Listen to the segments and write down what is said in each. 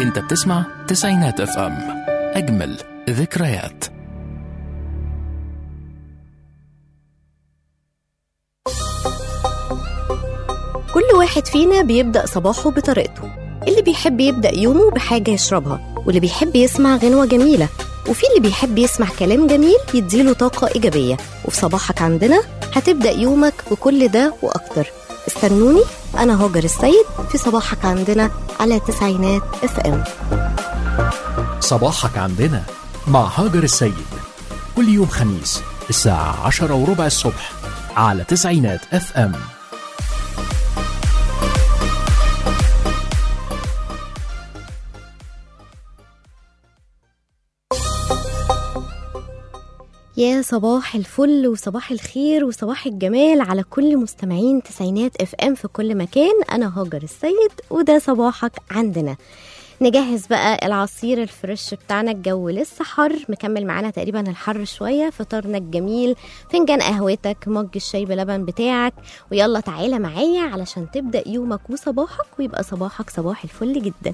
انت بتسمع تسعينات اف ام اجمل ذكريات كل واحد فينا بيبدأ صباحه بطريقته اللي بيحب يبدأ يومه بحاجة يشربها واللي بيحب يسمع غنوة جميلة وفي اللي بيحب يسمع كلام جميل يديله طاقة إيجابية وفي صباحك عندنا هتبدأ يومك بكل ده وأكتر استنوني أنا هاجر السيد في صباحك عندنا على تسعينات اف ام صباحك عندنا مع هاجر السيد كل يوم خميس الساعة عشرة وربع الصبح على تسعينات اف ام يا صباح الفل وصباح الخير وصباح الجمال على كل مستمعين تسعينات اف ام في كل مكان انا هاجر السيد وده صباحك عندنا نجهز بقى العصير الفريش بتاعنا الجو لسه حر مكمل معانا تقريبا الحر شوية فطارنا الجميل فنجان قهوتك مج الشاي بلبن بتاعك ويلا تعالى معايا علشان تبدأ يومك وصباحك ويبقى صباحك صباح الفل جدا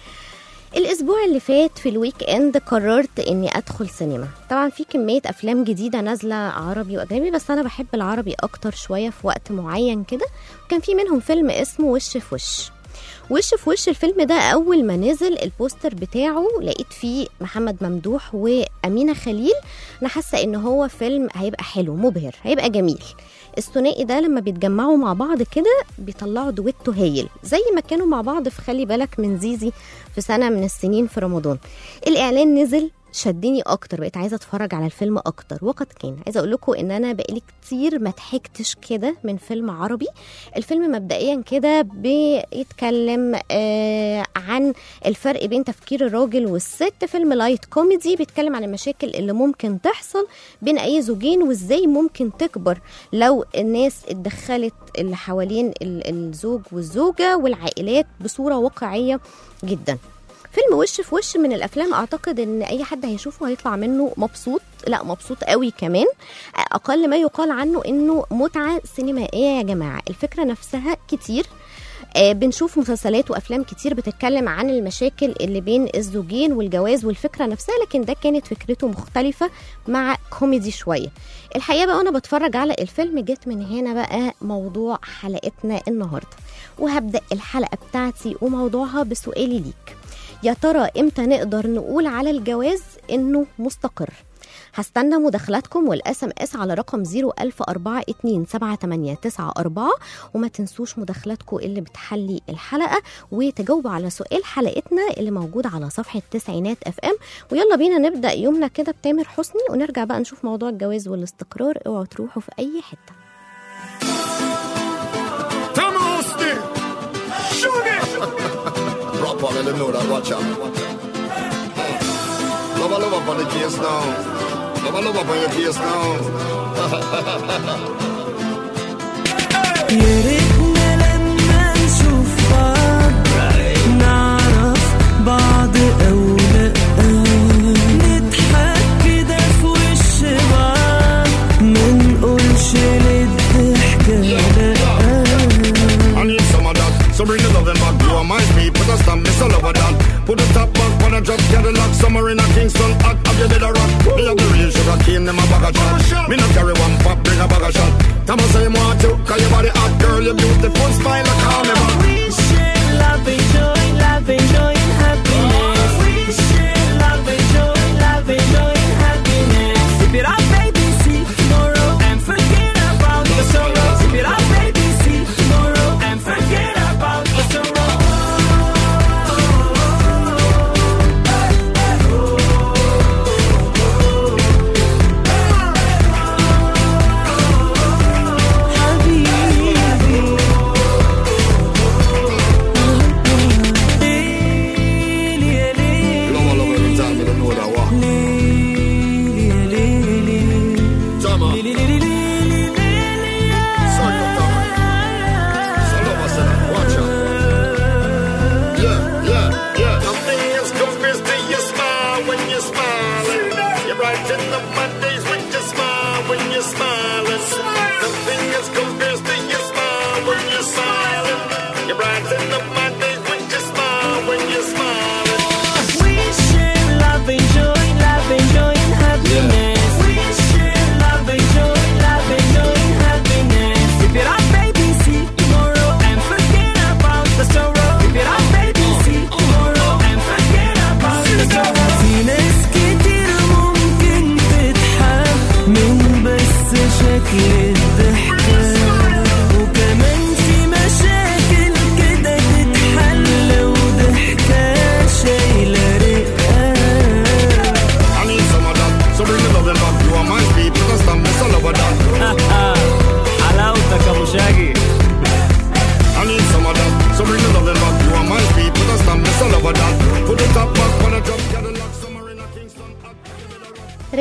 الاسبوع اللي فات في الويك اند قررت اني ادخل سينما طبعا في كميه افلام جديده نازله عربي واجنبي بس انا بحب العربي اكتر شويه في وقت معين كده وكان في منهم فيلم اسمه وش في وش وش في وش الفيلم ده اول ما نزل البوستر بتاعه لقيت فيه محمد ممدوح وامينه خليل انا حاسه ان هو فيلم هيبقى حلو مبهر هيبقى جميل الثنائي ده لما بيتجمعوا مع بعض كده بيطلعوا دويتو هايل زي ما كانوا مع بعض في خلي بالك من زيزي في سنه من السنين في رمضان الاعلان نزل شدني اكتر بقيت عايزه اتفرج على الفيلم اكتر وقد كان عايزه اقول لكم ان انا بقالي كتير ما ضحكتش كده من فيلم عربي الفيلم مبدئيا كده بيتكلم آه عن الفرق بين تفكير الراجل والست فيلم لايت كوميدي بيتكلم عن المشاكل اللي ممكن تحصل بين اي زوجين وازاي ممكن تكبر لو الناس اتدخلت اللي حوالين ال- الزوج والزوجه والعائلات بصوره واقعيه جدا فيلم وش في وش من الافلام اعتقد ان اي حد هيشوفه هيطلع منه مبسوط لا مبسوط قوي كمان اقل ما يقال عنه انه متعه سينمائيه يا جماعه الفكره نفسها كتير آه، بنشوف مسلسلات وافلام كتير بتتكلم عن المشاكل اللي بين الزوجين والجواز والفكره نفسها لكن ده كانت فكرته مختلفه مع كوميدي شويه الحقيقه بقى وانا بتفرج على الفيلم جيت من هنا بقى موضوع حلقتنا النهارده وهبدا الحلقه بتاعتي وموضوعها بسؤالي ليك يا ترى امتى نقدر نقول على الجواز انه مستقر هستنى مداخلاتكم والاس ام اس على رقم 010427889 وما تنسوش مداخلاتكم اللي بتحلي الحلقه وتجاوبوا على سؤال حلقتنا اللي موجود على صفحه تسعينات اف ام ويلا بينا نبدا يومنا كده بتامر حسني ونرجع بقى نشوف موضوع الجواز والاستقرار اوعوا تروحوا في اي حته Tell me who's still. Shoot it. Rock on, let them know that. Watch out. Love, love up on the case now. Love, love up on your case now. يا ريتنا لما نشوف بعض نعرف بعض أو لأ نضحك كده في وش بعض ما نقولش للضحكة لأ I need some of that. So bring the loving back. You are my speed. Put a stamp, miss all over that. Put the top back when I drop Cadillac. Summer in a Kingston. Hot, have you did a rock? Me have the real sugar cane, them a bag of shot. Me not carry one pop, bring a bag of shot. Thomas say you want to, cause your body hot, girl. You beautiful smile, like call me back. We share love and joy, love and joy and happiness. We share love and joy, love and joy and happiness. Sip it up, baby, see tomorrow and forget about the sorrow. Sip it up, baby, see tomorrow and forget about the sorrow. حبيبي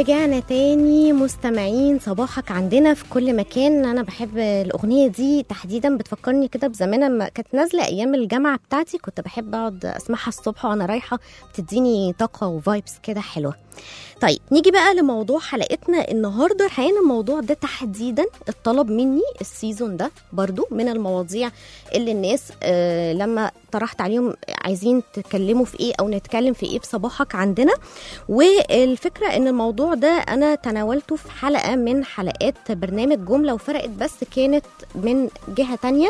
رجعنا تاني مستمعين صباحك عندنا في كل مكان انا بحب الاغنيه دي تحديدا بتفكرني كده بزمان لما كانت نازله ايام الجامعه بتاعتي كنت بحب اقعد اسمعها الصبح وانا رايحه بتديني طاقه وفايبس كده حلوه طيب نيجي بقى لموضوع حلقتنا النهارده الحقيقه الموضوع ده تحديدا اتطلب مني السيزون ده برضو من المواضيع اللي الناس آه لما طرحت عليهم عايزين تتكلموا في ايه او نتكلم في ايه بصباحك عندنا والفكره ان الموضوع ده انا تناولته في حلقه من حلقات برنامج جمله وفرقت بس كانت من جهه تانية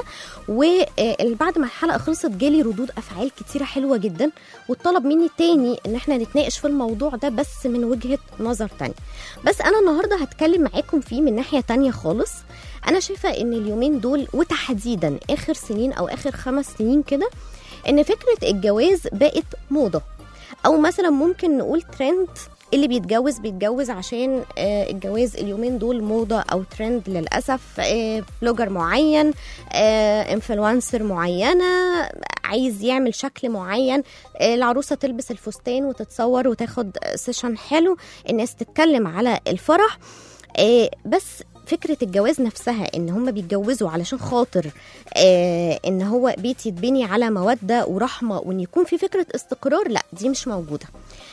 وبعد ما الحلقه خلصت جالي ردود افعال كتيره حلوه جدا واتطلب مني تاني ان احنا نتناقش في الموضوع ده بس من وجهه نظر تانية بس انا النهارده هتكلم معاكم فيه من ناحيه تانية خالص انا شايفه ان اليومين دول وتحديدا اخر سنين او اخر خمس سنين كده ان فكره الجواز بقت موضه او مثلا ممكن نقول ترند اللي بيتجوز بيتجوز عشان آه، الجواز اليومين دول موضة أو ترند للأسف آه، بلوجر معين آه، انفلونسر معينة عايز يعمل شكل معين آه، العروسة تلبس الفستان وتتصور وتاخد سيشن حلو الناس تتكلم على الفرح آه، بس فكرة الجواز نفسها ان هم بيتجوزوا علشان خاطر آه ان هو بيت يتبني على مودة ورحمة وان يكون في فكرة استقرار لا دي مش موجودة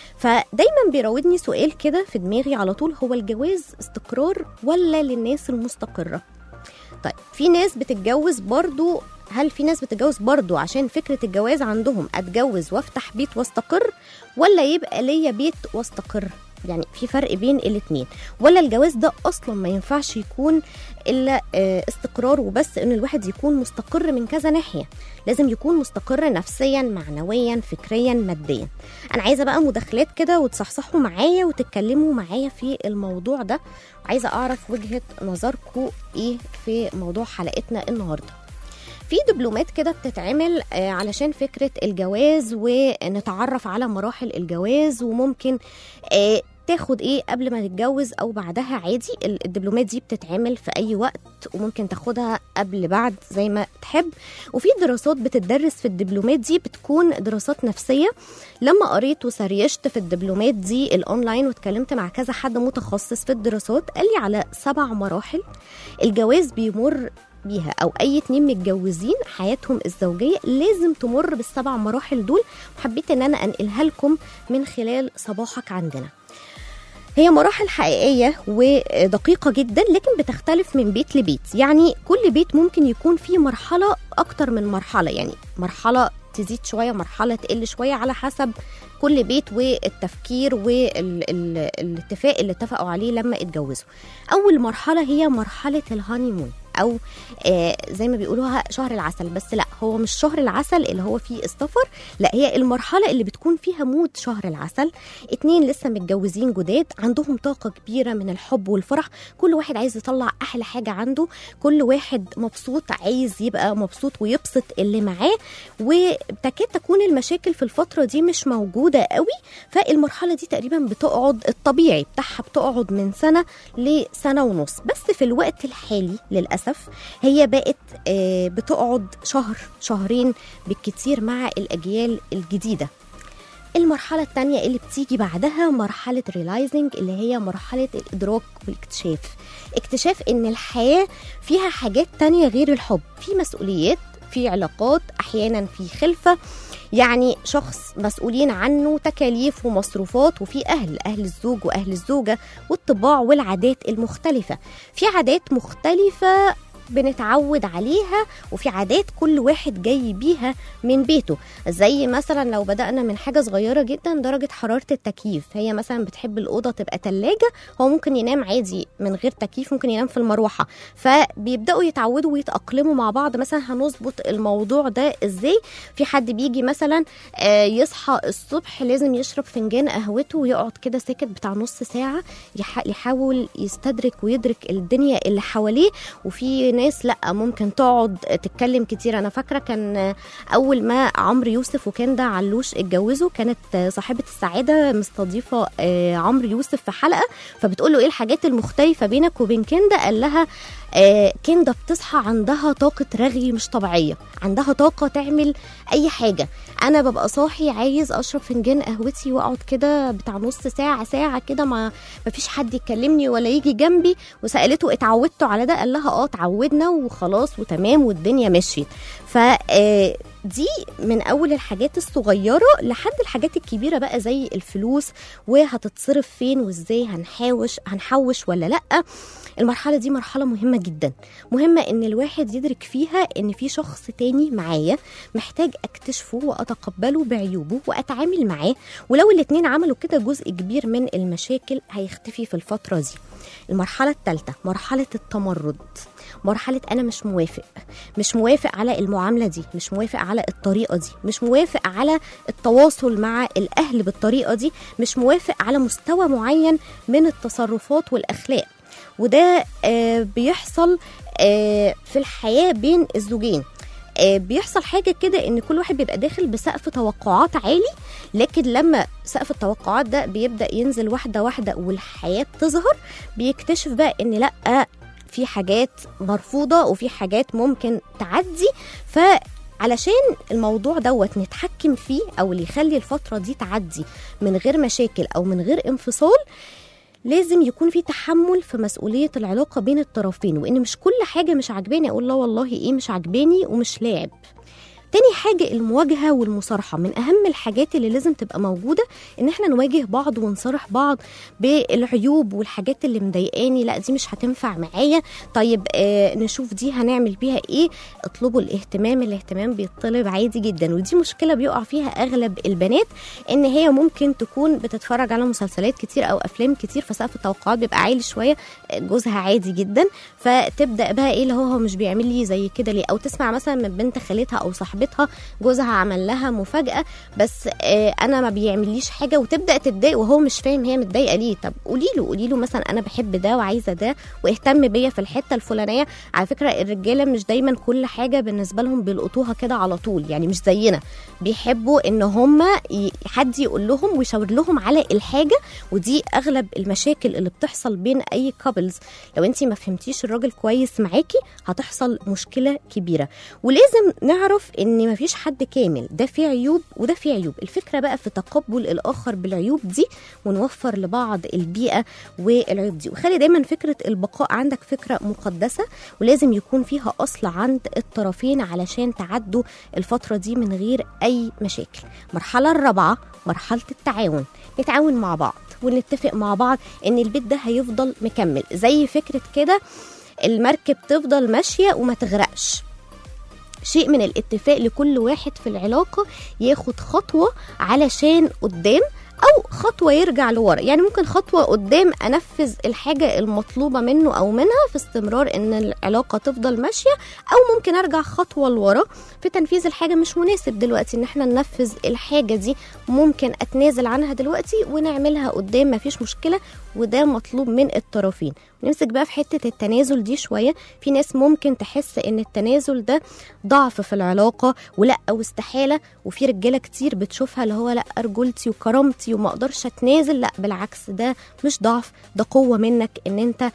فدايما بيراودني سؤال كده في دماغي على طول هو الجواز استقرار ولا للناس المستقرة طيب في ناس بتتجوز برضو هل في ناس بتتجوز برضو عشان فكرة الجواز عندهم اتجوز وافتح بيت واستقر ولا يبقى ليا بيت واستقر يعني في فرق بين الاتنين ولا الجواز ده اصلا ما ينفعش يكون الا آه، استقرار وبس ان الواحد يكون مستقر من كذا ناحيه لازم يكون مستقر نفسيا معنويا فكريا ماديا انا عايزه بقى مداخلات كده وتصحصحوا معايا وتتكلموا معايا في الموضوع ده عايزه اعرف وجهه نظركم ايه في موضوع حلقتنا النهارده في دبلومات كده بتتعمل آه، علشان فكرة الجواز ونتعرف على مراحل الجواز وممكن آه، تاخد ايه قبل ما تتجوز او بعدها عادي ال- الدبلومات دي بتتعمل في اي وقت وممكن تاخدها قبل بعد زي ما تحب وفي دراسات بتدرس في الدبلومات دي بتكون دراسات نفسية لما قريت وسريشت في الدبلومات دي الاونلاين واتكلمت مع كذا حد متخصص في الدراسات قال لي على سبع مراحل الجواز بيمر بيها او اي اتنين متجوزين حياتهم الزوجيه لازم تمر بالسبع مراحل دول وحبيت ان انا انقلها لكم من خلال صباحك عندنا هي مراحل حقيقية ودقيقة جدا لكن بتختلف من بيت لبيت يعني كل بيت ممكن يكون فيه مرحلة أكتر من مرحلة يعني مرحلة تزيد شوية مرحلة تقل شوية على حسب كل بيت والتفكير والاتفاق اللي اتفقوا عليه لما اتجوزوا أول مرحلة هي مرحلة الهانيمون او آه زي ما بيقولوها شهر العسل بس لا هو مش شهر العسل اللي هو فيه السفر لا هي المرحله اللي بتكون فيها مود شهر العسل اتنين لسه متجوزين جداد عندهم طاقه كبيره من الحب والفرح كل واحد عايز يطلع احلى حاجه عنده كل واحد مبسوط عايز يبقى مبسوط ويبسط اللي معاه وتكاد تكون المشاكل في الفتره دي مش موجوده قوي فالمرحله دي تقريبا بتقعد الطبيعي بتاعها بتقعد من سنه لسنه ونص بس في الوقت الحالي للاسف هي بقت آه، بتقعد شهر شهرين بالكتير مع الاجيال الجديده المرحلة التانية اللي بتيجي بعدها مرحلة ريلايزنج اللي هي مرحلة الإدراك والاكتشاف اكتشاف إن الحياة فيها حاجات تانية غير الحب في مسؤوليات في علاقات أحيانا في خلفة يعني شخص مسؤولين عنه تكاليف ومصروفات وفي أهل أهل الزوج وأهل الزوجة والطباع والعادات المختلفة في عادات مختلفة بنتعود عليها وفي عادات كل واحد جاي بيها من بيته زي مثلا لو بدأنا من حاجة صغيرة جدا درجة حرارة التكييف هي مثلا بتحب الأوضة تبقى تلاجة هو ممكن ينام عادي من غير تكييف ممكن ينام في المروحة فبيبدأوا يتعودوا ويتأقلموا مع بعض مثلا هنظبط الموضوع ده ازاي في حد بيجي مثلا آه، يصحى الصبح لازم يشرب فنجان قهوته ويقعد كده ساكت بتاع نص ساعة يح- يحاول يستدرك ويدرك الدنيا اللي حواليه وفي ناس لا ممكن تقعد تتكلم كتير انا فاكره كان اول ما عمرو يوسف وكندا علوش اتجوزوا كانت صاحبه السعاده مستضيفه آه، عمرو يوسف في حلقه فبتقول له ايه الحاجات المختلفه بينك وبين كندا قال لها آه، كندا بتصحى عندها طاقة رغي مش طبيعية عندها طاقة تعمل أي حاجة أنا ببقى صاحي عايز أشرب فنجان قهوتي وأقعد كده بتاع نص ساعة ساعة كده ما مفيش حد يكلمني ولا يجي جنبي وسألته اتعودتوا على ده قال لها اه اتعودنا وخلاص وتمام والدنيا مشيت ف آه، دي من اول الحاجات الصغيره لحد الحاجات الكبيره بقى زي الفلوس وهتتصرف فين وازاي هنحوش هنحوش ولا لا المرحله دي مرحله مهمه جدا مهمه ان الواحد يدرك فيها ان في شخص تاني معايا محتاج اكتشفه واتقبله بعيوبه واتعامل معاه ولو الاتنين عملوا كده جزء كبير من المشاكل هيختفي في الفتره دي المرحله الثالثه مرحله التمرد مرحلة أنا مش موافق مش موافق على المعاملة دي مش موافق على الطريقة دي مش موافق على التواصل مع الأهل بالطريقة دي مش موافق على مستوى معين من التصرفات والأخلاق وده آه بيحصل آه في الحياة بين الزوجين آه، بيحصل حاجه كده ان كل واحد بيبقى داخل بسقف توقعات عالي لكن لما سقف التوقعات ده بيبدا ينزل واحده واحده والحياه تظهر بيكتشف بقى ان لا في حاجات مرفوضه وفي حاجات ممكن تعدي ف علشان الموضوع دوت نتحكم فيه او اللي يخلي الفتره دي تعدي من غير مشاكل او من غير انفصال لازم يكون في تحمل في مسؤوليه العلاقه بين الطرفين وان مش كل حاجه مش عجباني اقول لا والله ايه مش عجباني ومش لاعب تاني حاجة المواجهة والمصارحة من أهم الحاجات اللي لازم تبقى موجودة إن إحنا نواجه بعض ونصارح بعض بالعيوب والحاجات اللي مضايقاني لا دي مش هتنفع معايا طيب آه نشوف دي هنعمل بيها إيه اطلبوا الاهتمام الاهتمام بيطلب عادي جدا ودي مشكلة بيقع فيها أغلب البنات إن هي ممكن تكون بتتفرج على مسلسلات كتير أو أفلام كتير فسقف التوقعات بيبقى عالي شوية جوزها عادي جدا فتبدأ بقى إيه اللي هو هو مش بيعمل لي زي كده ليه أو تسمع مثلا من بنت خالتها أو صاحبتها جوزها عمل لها مفاجأة بس آه أنا ما بيعمليش حاجة وتبدأ تتضايق وهو مش فاهم هي متضايقة ليه طب قولي له قولي له مثلا أنا بحب ده وعايزة ده واهتم بيا في الحتة الفلانية على فكرة الرجالة مش دايما كل حاجة بالنسبة لهم بيلقطوها كده على طول يعني مش زينا بيحبوا ان هم حد يقول لهم ويشاور لهم على الحاجة ودي اغلب المشاكل اللي بتحصل بين اي كابلز لو انت ما فهمتيش الراجل كويس معاكي هتحصل مشكلة كبيرة ولازم نعرف ان مفيش حد كامل ده فيه عيوب وده فيه عيوب الفكرة بقى في تقبل الاخر بالعيوب دي ونوفر لبعض البيئة والعيوب دي وخلي دايما فكرة البقاء عندك فكرة مقدسة ولازم يكون فيها اصل عند الطرفين علشان تعدوا الفترة دي من غير اي مشاكل المرحلة الرابعة مرحلة التعاون نتعاون مع بعض ونتفق مع بعض ان البيت ده هيفضل مكمل زي فكرة كده المركب تفضل ماشية وما تغرقش شيء من الاتفاق لكل واحد في العلاقة ياخد خطوة علشان قدام او خطوه يرجع لورا يعني ممكن خطوه قدام انفذ الحاجه المطلوبه منه او منها في استمرار ان العلاقه تفضل ماشيه او ممكن ارجع خطوه لورا في تنفيذ الحاجه مش مناسب دلوقتي ان احنا ننفذ الحاجه دي ممكن اتنازل عنها دلوقتي ونعملها قدام مفيش مشكله وده مطلوب من الطرفين نمسك بقى في حته التنازل دي شويه في ناس ممكن تحس ان التنازل ده ضعف في العلاقه ولا واستحاله وفي رجاله كتير بتشوفها اللي هو لا رجولتي وكرامتي وما اقدرش اتنازل لا بالعكس ده مش ضعف ده قوه منك ان انت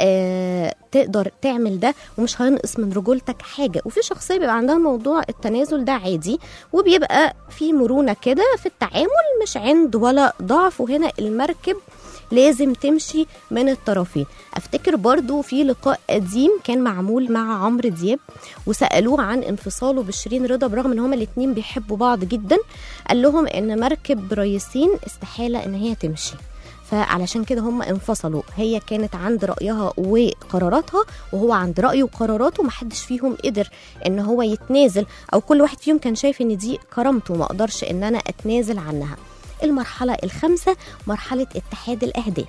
آه تقدر تعمل ده ومش هينقص من رجولتك حاجه وفي شخصيه بيبقى عندها موضوع التنازل ده عادي وبيبقى في مرونه كده في التعامل مش عند ولا ضعف وهنا المركب لازم تمشي من الطرفين افتكر برضو في لقاء قديم كان معمول مع عمرو دياب وسالوه عن انفصاله بشيرين رضا برغم ان هما الاتنين بيحبوا بعض جدا قال لهم ان مركب ريسين استحاله ان هي تمشي فعلشان كده هم انفصلوا هي كانت عند رأيها وقراراتها وهو عند رأيه وقراراته محدش فيهم قدر ان هو يتنازل او كل واحد فيهم كان شايف ان دي كرامته ما اقدرش ان انا اتنازل عنها المرحلة الخامسة مرحلة اتحاد الأهداف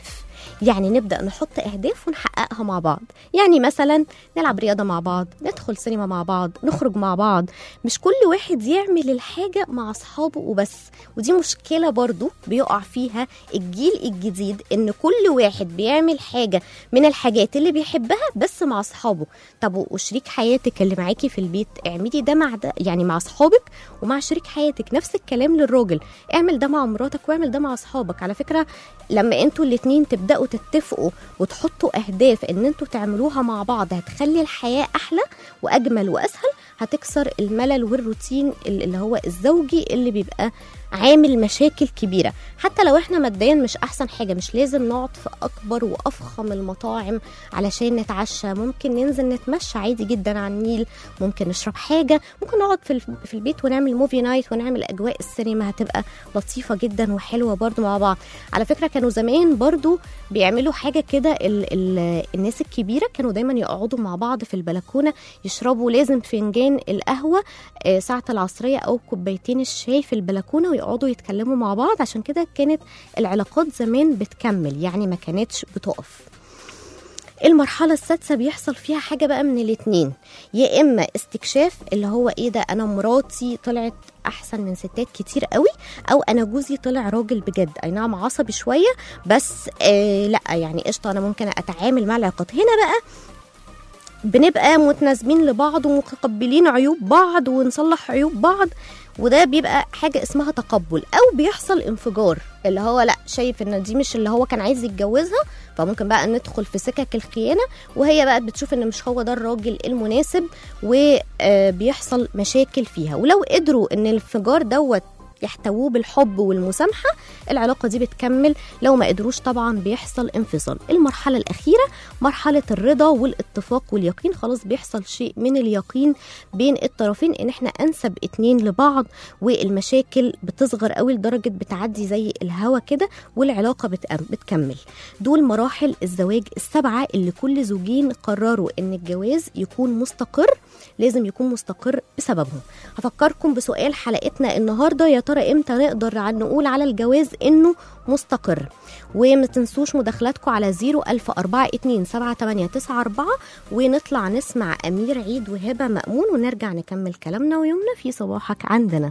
يعني نبدا نحط اهداف ونحققها مع بعض يعني مثلا نلعب رياضه مع بعض ندخل سينما مع بعض نخرج مع بعض مش كل واحد يعمل الحاجه مع اصحابه وبس ودي مشكله برضو بيقع فيها الجيل الجديد ان كل واحد بيعمل حاجه من الحاجات اللي بيحبها بس مع اصحابه طب وشريك حياتك اللي معاكي في البيت اعملي ده مع ده يعني مع اصحابك ومع شريك حياتك نفس الكلام للراجل اعمل ده مع مراتك واعمل ده مع اصحابك على فكره لما انتوا الاتنين تبداوا تتفقوا وتحطوا اهداف ان انتوا تعملوها مع بعض هتخلي الحياه احلى واجمل واسهل هتكسر الملل والروتين اللي هو الزوجي اللي بيبقى عامل مشاكل كبيره حتى لو احنا ماديا مش احسن حاجه مش لازم نقعد في اكبر وافخم المطاعم علشان نتعشى ممكن ننزل نتمشى عادي جدا على النيل ممكن نشرب حاجه ممكن نقعد في الف- في البيت ونعمل موفي نايت ونعمل اجواء السينما هتبقى لطيفه جدا وحلوه برضو مع بعض على فكره كانوا زمان برضو بيعملوا حاجه كده ال ال الناس الكبيره كانوا دايما يقعدوا مع بعض في البلكونه يشربوا لازم فنجان القهوه آه، ساعه العصريه او كوبايتين الشاي في البلكونه ويقعدوا يتكلموا مع بعض عشان كده كانت العلاقات زمان بتكمل يعني ما كانتش بتقف المرحلة السادسة بيحصل فيها حاجة بقى من الاتنين يا إما استكشاف اللي هو إيه ده أنا مراتي طلعت أحسن من ستات كتير قوي أو أنا جوزي طلع راجل بجد أي نعم عصبي شوية بس آه لا يعني قشطة أنا ممكن أتعامل مع العلاقات هنا بقى بنبقى متناسبين لبعض ومتقبلين عيوب بعض ونصلح عيوب بعض وده بيبقى حاجة اسمها تقبل أو بيحصل انفجار اللي هو لا شايف ان دي مش اللي هو كان عايز يتجوزها فممكن بقى ندخل في سكك الخيانة وهي بقى بتشوف ان مش هو ده الراجل المناسب وبيحصل مشاكل فيها ولو قدروا ان الانفجار دوت يحتووه بالحب والمسامحة العلاقة دي بتكمل لو ما قدروش طبعا بيحصل انفصال المرحلة الأخيرة مرحلة الرضا والاتفاق واليقين خلاص بيحصل شيء من اليقين بين الطرفين ان احنا انسب اتنين لبعض والمشاكل بتصغر قوي لدرجة بتعدي زي الهوا كده والعلاقة بتأم- بتكمل دول مراحل الزواج السبعة اللي كل زوجين قرروا ان الجواز يكون مستقر لازم يكون مستقر بسببهم هفكركم بسؤال حلقتنا النهارده يا ترى امتى نقدر ع- نقول على الجواز انه مستقر وما تنسوش مداخلاتكم على 01042 ونطلع نسمع امير عيد وهبه مأمون ونرجع نكمل كلامنا ويومنا في صباحك عندنا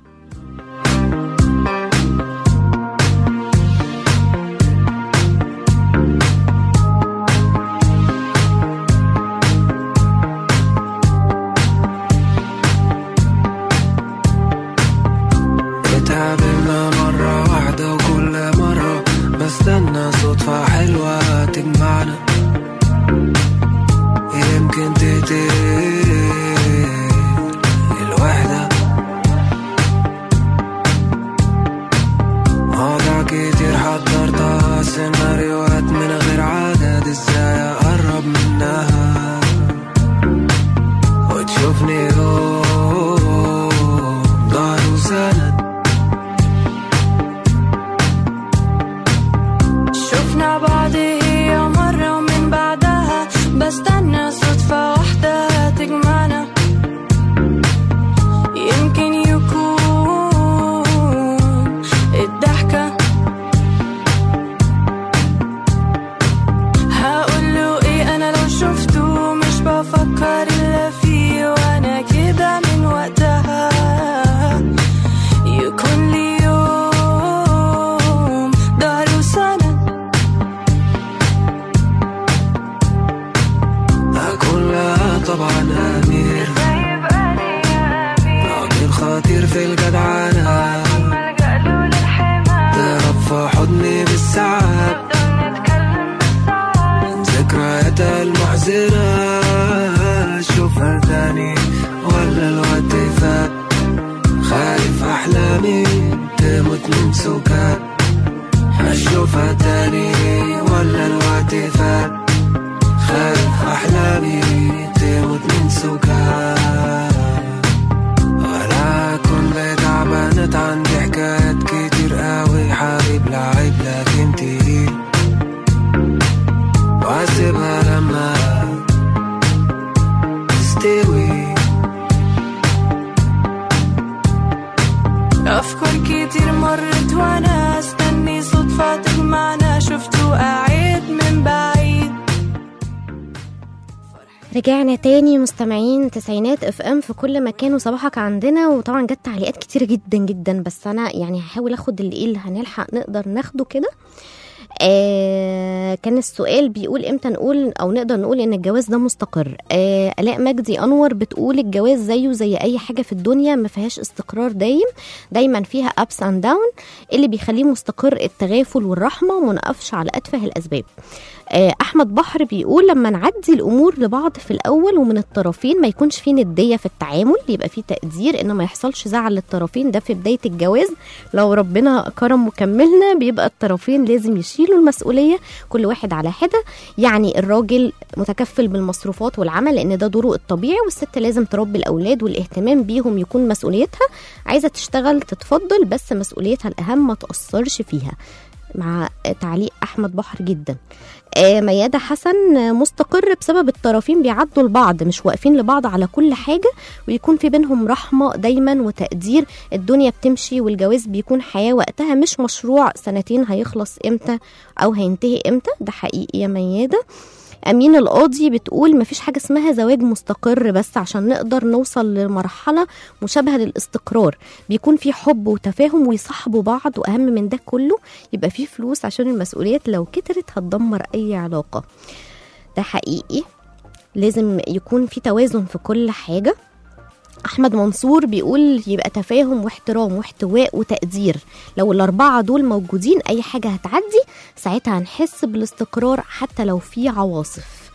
اتقابلنا مرة واحدة وكل مرة بستنى صدفة حلوة تجمعنا يمكن تقتل الوحدة مواضيع كتير حضرتها سيناريوهات من غير عدد ازاي اقرب منها وتشوفني يوم ضهر وسند شفنا بعض هي مرة ومن بعدها بستنى صدفة واحدة تجمعنا يمكن يكون الضحكة هقوله ايه انا لو شفته مش بفكر الا فيه وانا كده من وقتها يكون لي يوم ضهر وسند أكون لها طبعا أمير راجل خطير في الجدعنة تهرب في حضني بالساعات ذكرياتها المحزنة أشوفها تاني ولا الوقت فات خايف أحلامي تموت من سكات أشوفها تاني ولا الوقت فات خايف أحلامي تموت من سكات ولا كنت تعبانة عندي حكايات كتير قوي حبيب لعيب لكن تقيل واسيبها لما تستوي أفكار كتير مرت وأنا استني صدفة تجمعنا شفته قاعد من رجعنا تاني مستمعين تسعينات اف ام في كل مكان وصباحك عندنا وطبعا جت تعليقات كتير جدا جدا بس انا يعني هحاول اخد اللي ايه اللي هنلحق نقدر ناخده كده آه كان السؤال بيقول امتى نقول او نقدر نقول ان الجواز ده مستقر آه الاء مجدي انور بتقول الجواز زيه زي اي حاجه في الدنيا ما فيهاش استقرار دايم دايما فيها ابس اند داون اللي بيخليه مستقر التغافل والرحمه وما نقفش على اتفه الاسباب آه، احمد بحر بيقول لما نعدي الامور لبعض في الاول ومن الطرفين ما يكونش في نديه في التعامل يبقى في تقدير ان ما يحصلش زعل للطرفين ده في بدايه الجواز لو ربنا كرم وكملنا بيبقى الطرفين لازم يشيلوا المسؤوليه كل واحد على حده يعني الراجل متكفل بالمصروفات والعمل لان ده دوره الطبيعي والست لازم تربي الاولاد والاهتمام بيهم يكون مسؤوليتها عايزه تشتغل تتفضل بس مسؤوليتها الاهم ما تاثرش فيها مع تعليق احمد بحر جدا آه، ميادة حسن آه، مستقر بسبب الطرفين بيعدوا لبعض مش واقفين لبعض على كل حاجة ويكون في بينهم رحمة دايما وتقدير الدنيا بتمشي والجواز بيكون حياة وقتها مش مشروع سنتين هيخلص امتى او هينتهي امتى ده حقيقي يا ميادة أمين القاضي بتقول مفيش حاجة اسمها زواج مستقر بس عشان نقدر نوصل لمرحلة مشابهة للاستقرار بيكون في حب وتفاهم ويصاحبوا بعض وأهم من ده كله يبقى في فلوس عشان المسؤوليات لو كترت هتدمر أي علاقة ده حقيقي لازم يكون في توازن في كل حاجة أحمد منصور بيقول يبقى تفاهم واحترام واحتواء وتقدير لو الأربعة دول موجودين أي حاجة هتعدي ساعتها هنحس بالاستقرار حتى لو في عواصف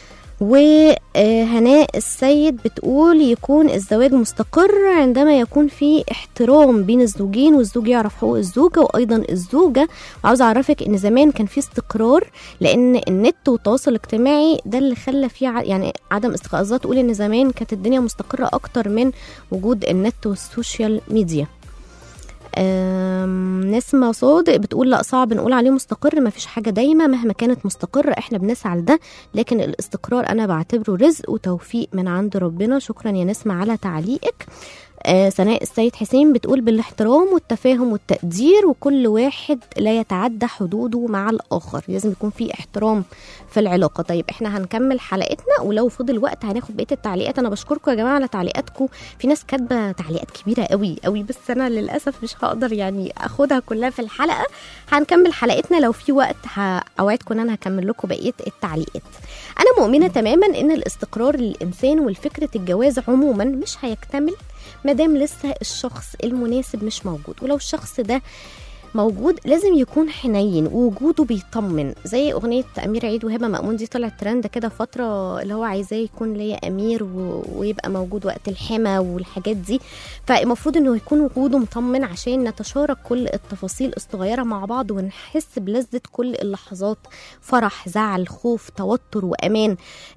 وهناء السيد بتقول يكون الزواج مستقر عندما يكون في احترام بين الزوجين والزوج يعرف حقوق الزوجة وأيضا الزوجة وعاوز أعرفك إن زمان كان في استقرار لأن النت والتواصل الاجتماعي ده اللي خلى فيه ع- يعني عدم استقرار قصدها تقول إن زمان كانت الدنيا مستقرة أكتر من وجود النت والسوشيال ميديا أم، نسمة صادق بتقول لا صعب نقول عليه مستقر ما فيش حاجة دايمة مهما كانت مستقرة احنا بنسعى لده لكن الاستقرار انا بعتبره رزق وتوفيق من عند ربنا شكرا يا نسمة على تعليقك آه سناء السيد حسين بتقول بالاحترام والتفاهم والتقدير وكل واحد لا يتعدى حدوده مع الآخر لازم يكون في احترام في العلاقة طيب احنا هنكمل حلقتنا ولو فضل وقت هناخد بقية التعليقات انا بشكركم يا جماعة على تعليقاتكم في ناس كاتبة تعليقات كبيرة قوي قوي بس انا للأسف مش هقدر يعني اخدها كلها في الحلقة هنكمل حلقتنا لو في وقت ه- اوعدكم ان انا هكمل لكم بقية التعليقات انا مؤمنة تماما ان الاستقرار للانسان والفكرة الجواز عموما مش هيكتمل مادام لسه الشخص المناسب مش موجود ولو الشخص ده موجود لازم يكون حنين ووجوده بيطمن زي اغنيه امير عيد وهبه مأمون دي طلعت ترند كده فتره اللي هو عايزاه يكون ليا امير و... ويبقى موجود وقت الحما والحاجات دي فالمفروض انه يكون وجوده مطمن عشان نتشارك كل التفاصيل الصغيره مع بعض ونحس بلذه كل اللحظات فرح زعل خوف توتر وامان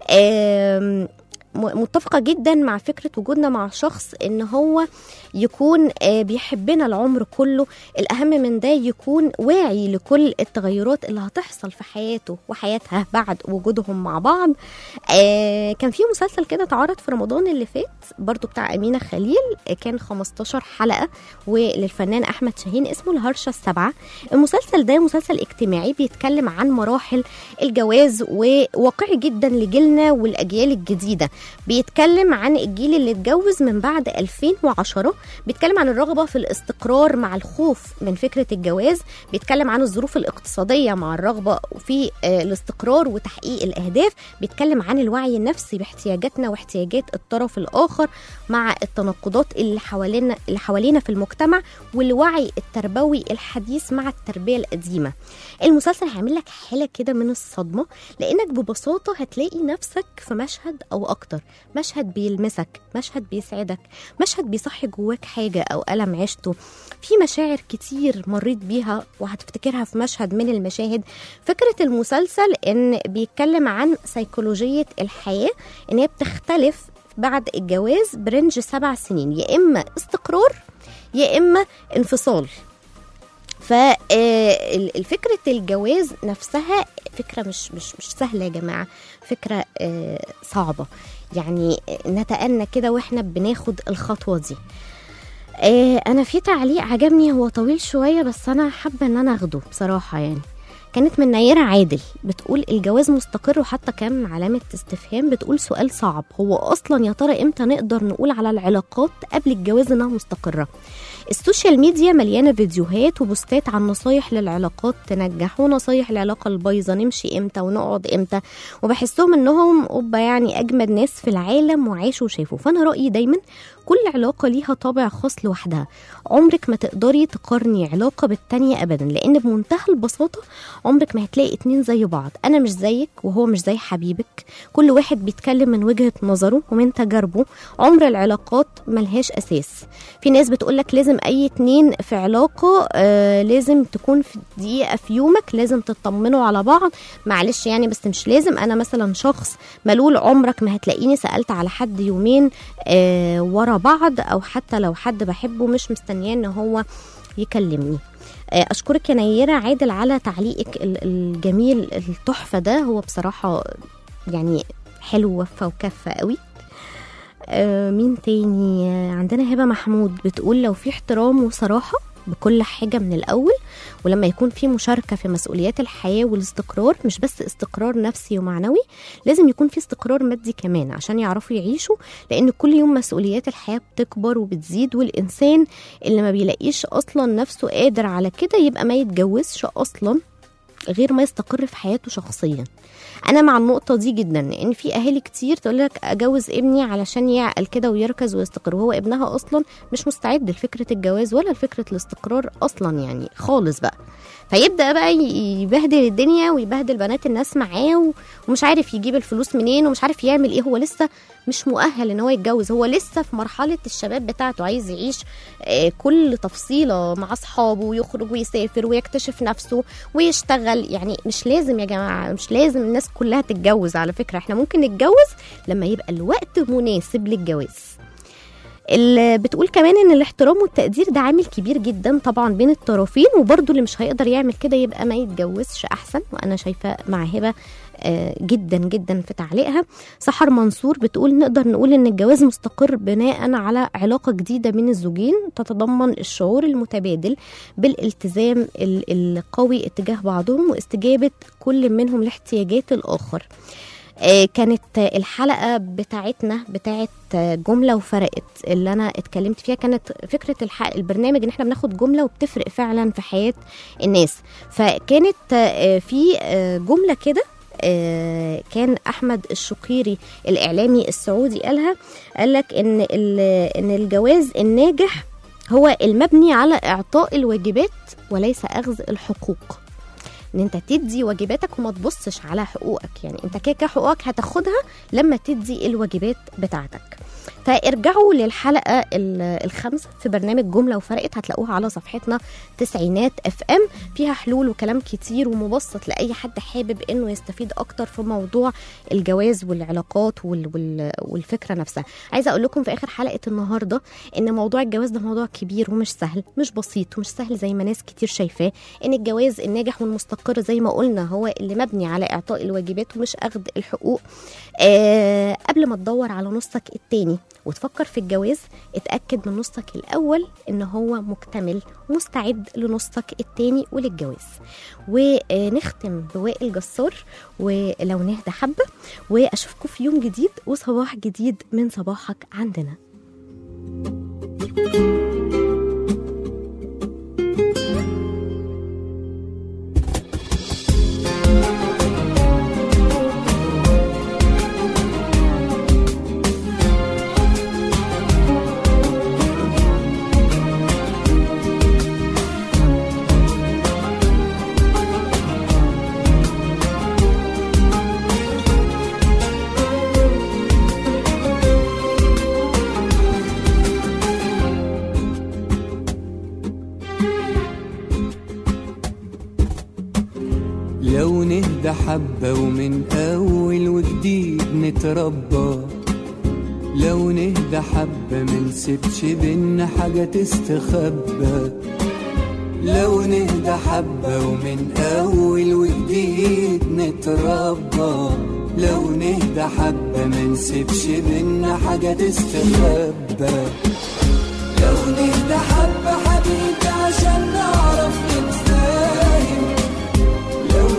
آم... م- متفقة جدا مع فكرة وجودنا مع شخص ان هو يكون آه، بيحبنا العمر كله الأهم من ده يكون واعي لكل التغيرات اللي هتحصل في حياته وحياتها بعد وجودهم مع بعض آه، كان في مسلسل كده اتعرض في رمضان اللي فات برضو بتاع أمينة خليل آه، كان 15 حلقة وللفنان أحمد شاهين اسمه الهرشة السبعة المسلسل ده مسلسل اجتماعي بيتكلم عن مراحل الجواز وواقعي جدا لجيلنا والأجيال الجديدة بيتكلم عن الجيل اللي اتجوز من بعد 2010 بيتكلم عن الرغبة في الاستقرار مع الخوف من فكرة الجواز بيتكلم عن الظروف الاقتصادية مع الرغبة في آه، الاستقرار وتحقيق الأهداف بيتكلم عن الوعي النفسي باحتياجاتنا واحتياجات الطرف الآخر مع التناقضات اللي حوالينا اللي حوالينا في المجتمع والوعي التربوي الحديث مع التربية القديمة المسلسل هيعمل لك حالة كده من الصدمة لأنك ببساطة هتلاقي نفسك في مشهد أو أكتر مشهد بيلمسك مشهد بيسعدك مشهد بيصحي جواك حاجة أو ألم عشته في مشاعر كتير مريت بيها وهتفتكرها في مشهد من المشاهد فكرة المسلسل إن بيتكلم عن سيكولوجية الحياة إن هي بتختلف بعد الجواز برنج سبع سنين يا إما استقرار يا إما انفصال فالفكرة الجواز نفسها فكرة مش مش مش سهلة يا جماعة فكرة آه، صعبة يعني نتأنى كده واحنا بناخد الخطوة دي آه، انا في تعليق عجبني هو طويل شوية بس انا حابة ان انا اخده بصراحة يعني كانت من نيرة عادل بتقول الجواز مستقر وحتى كم علامة استفهام بتقول سؤال صعب هو أصلا يا ترى إمتى نقدر نقول على العلاقات قبل الجواز إنها مستقرة السوشيال ميديا مليانة فيديوهات وبوستات عن نصايح للعلاقات تنجح ونصايح العلاقة البايظة نمشي إمتى ونقعد إمتى وبحسهم إنهم أوبا يعني أجمد ناس في العالم وعاشوا وشافوا فأنا رأيي دايما كل علاقة ليها طابع خاص لوحدها عمرك ما تقدري تقارني علاقة بالتانية أبدا لأن بمنتهى البساطة عمرك ما هتلاقي اتنين زي بعض أنا مش زيك وهو مش زي حبيبك كل واحد بيتكلم من وجهة نظره ومن تجاربه عمر العلاقات ملهاش أساس في ناس بتقولك لازم أي اتنين في علاقة آه لازم تكون في دقيقة في يومك لازم تطمنوا على بعض معلش يعني بس مش لازم أنا مثلا شخص ملول عمرك ما هتلاقيني سألت على حد يومين آه ورا بعض أو حتى لو حد بحبه مش مستنياه إن هو يكلمني آه، اشكرك يا نيره عادل على تعليقك ال- الجميل التحفه ده هو بصراحه يعني حلو وفى وكفى قوي آه، مين تاني آه، عندنا هبه محمود بتقول لو في احترام وصراحه بكل حاجه من الاول ولما يكون في مشاركه في مسؤوليات الحياه والاستقرار مش بس استقرار نفسي ومعنوي لازم يكون في استقرار مادي كمان عشان يعرفوا يعيشوا لان كل يوم مسؤوليات الحياه بتكبر وبتزيد والانسان اللي ما بيلاقيش اصلا نفسه قادر على كده يبقى ما يتجوزش اصلا غير ما يستقر في حياته شخصيا انا مع النقطه دي جدا لان في اهالي كتير تقول لك اجوز ابني علشان يعقل كده ويركز ويستقر وهو ابنها اصلا مش مستعد لفكره الجواز ولا لفكره الاستقرار اصلا يعني خالص بقى فيبدا بقى ي- يبهدل الدنيا ويبهدل بنات الناس معاه و- ومش عارف يجيب الفلوس منين ومش عارف يعمل ايه هو لسه مش مؤهل ان هو يتجوز هو لسه في مرحله الشباب بتاعته عايز يعيش آه، كل تفصيله مع اصحابه ويخرج ويسافر ويكتشف نفسه ويشتغل يعني مش لازم يا جماعه مش لازم الناس كلها تتجوز على فكره احنا ممكن نتجوز لما يبقى الوقت مناسب للجواز اللي بتقول كمان ان الاحترام والتقدير ده عامل كبير جدا طبعا بين الطرفين وبرضه اللي مش هيقدر يعمل كده يبقى ما يتجوزش احسن وانا شايفه مع هبه آه، جدا جدا في تعليقها سحر منصور بتقول نقدر نقول ان الجواز مستقر بناء على علاقه جديده بين الزوجين تتضمن الشعور المتبادل بالالتزام ال- القوي اتجاه بعضهم واستجابه كل منهم لاحتياجات الاخر آه، كانت آه، الحلقه بتاعتنا بتاعت آه، جمله وفرقت اللي انا اتكلمت فيها كانت فكره الحق البرنامج ان احنا بناخد جمله وبتفرق فعلا في حياه الناس فكانت آه، في آه، جمله كده آه، كان احمد الشقيري الاعلامي السعودي قالها قال لك ان ال- ان الجواز الناجح هو المبني على اعطاء الواجبات وليس اخذ الحقوق ان انت تدي واجباتك وما تبصش على حقوقك يعني انت كده كده حقوقك هتاخدها لما تدي الواجبات بتاعتك فارجعوا للحلقه ال- الخامسه في برنامج جمله وفرقت هتلاقوها على صفحتنا تسعينات اف ام فيها حلول وكلام كتير ومبسط لاي حد حابب انه يستفيد اكتر في موضوع الجواز والعلاقات وال وال والفكره نفسها عايزه اقول لكم في اخر حلقه النهارده ان موضوع الجواز ده موضوع كبير ومش سهل مش بسيط ومش سهل زي ما ناس كتير شايفاه ان الجواز الناجح والمستقر زي ما قلنا هو اللي مبني على اعطاء الواجبات ومش اخذ الحقوق آه قبل ما تدور على نصك التاني وتفكر في الجواز اتاكد من نصك الاول ان هو مكتمل مستعد لنصك التاني وللجواز ونختم بوائل جسار ولو نهدى حبه واشوفكم في يوم جديد وصباح جديد من صباحك عندنا لو نهدى حبة ومن أول وجديد نتربى لو نهدى حبة منسيبش بينا حاجة تستخبى لو نهدى حبة ومن أول وجديد نتربى لو نهدى حبة منسيبش بينا حاجة تستخبى لو نهدى حبة حبيبي عشان نعرف نتفاهم لو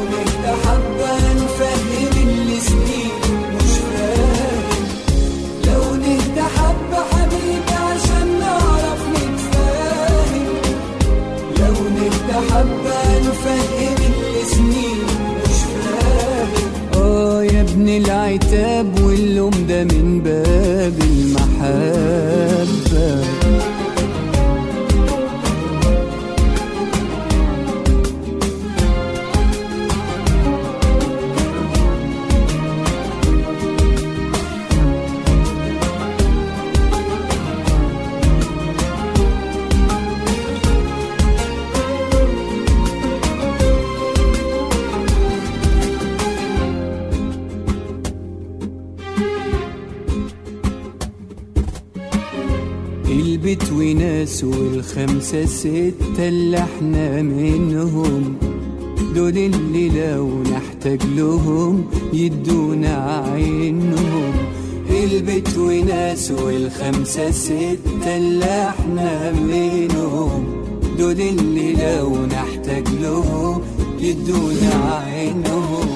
البيت وناس والخمسة ستة اللي احنا منهم دول اللي لو نحتاج لهم يدونا عينهم البيت وناس والخمسة ستة اللي احنا منهم دول اللي لو نحتاج لهم يدونا عينهم